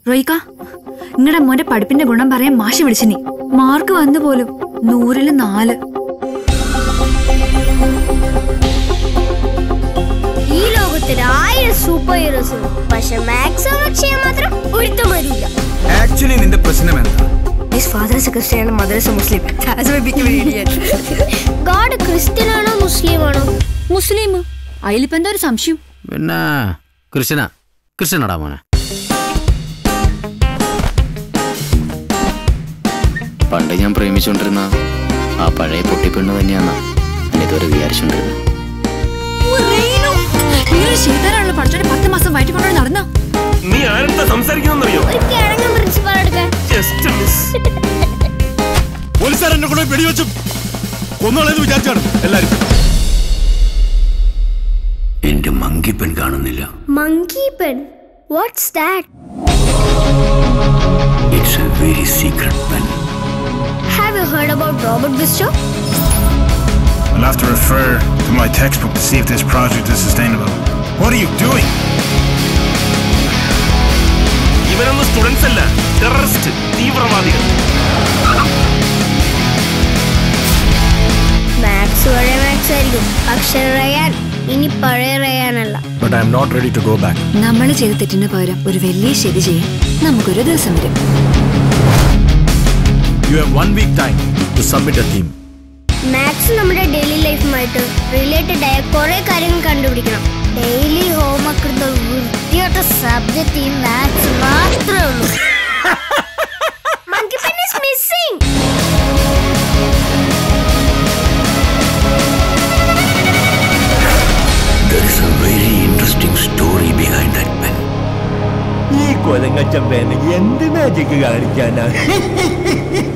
റോയിക്ക നിങ്ങളുടെ മോന്റെ പഠിപ്പിന്റെ ഗുണം പറയാൻ മാഷി വിളിച്ചിനി മാർക്ക് വന്നു പോലും നൂറില് നാല് ഈ ലോകത്തിൽ ആയിരം സൂപ്പർ ഹീറോസ് ഉണ്ട് പക്ഷെ മാക്സ് അക്ഷയ മാത്രം ഒരുത്തം വരില്ല ആക്ച്വലി നിന്റെ പ്രശ്നം എന്താ his father is a Christian and mother is a Muslim that's why become idiot god Christian ആണോ മുസ്ലിം ആണോ മുസ്ലിം അതിലിപ്പോ എന്താ ഒരു സംശയം പിന്നെ കൃഷ്ണ കൃഷ്ണടാ മോനെ പണ്ട് ഞാൻ പ്രേമിച്ചുകൊണ്ടിരുന്ന ആ പഴയ പൊട്ടിപ്പെണ്ണ് തന്നെയാന്നാ ഞാൻ ഇതുവരെ വിചാരിച്ചുകൊണ്ടിരുന്നത് ശീതരാണല്ലോ പഠിച്ചോടെ പത്ത് മാസം വയറ്റി കൊണ്ടുപോയി നടന്ന നീ ആരെന്താ സംസാരിക്കുന്നറിയോ ഒരു കിഴങ്ങൻ പ്രിൻസിപ്പാൾ എടുക്കാൻ ജസ്റ്റ് മിസ് പോലീസുകാർ എന്നെ കൊണ്ട് വെടിവെച്ചു കൊന്നുകളെന്ന് വിചാരിച്ചാണ് എല്ലാരും എന്റെ മങ്കിപ്പൻ കാണുന്നില്ല monkey pen what's that it's a very secret pen have you heard about Robert Bisto I'll have to refer to my textbook to see if this project is sustainable. What are you doing? ഇവരൊന്നും students അല്ല terrorist തീവ്രവാദികൾ maths പഴയ maths ആയിരിക്കും പക്ഷെ Ryan ഇനി പഴയ റയാനല്ല but I am not ready to go back നമ്മൾ ചെയ്ത തെറ്റിന് പകരം ഒരു വലിയ ശരി ചെയ്യാൻ നമുക്കൊരു ദിവസം വരും you have one week time to submit a theme maths നമ്മുടെ ഡെയിലി ലൈഫുമായിട്ട് റിലേറ്റഡ് ആയ കുറെ കാര്യങ്ങൾ കണ്ടുപിടിക്കണം ഡെയിലി ഹോംവർക്ക് എടുത്ത വൃത്തിയായിട്ട സബ്ജക്റ്റ് ഈ മാത്സ് മാത്രമേ ഉള്ളൂ Monkey pen is missing. There is a very interesting story behind that pen. ഈ കൊലങ്ങച്ചൻ പേന എന്ത് മാജിക് കാണിക്കാനാ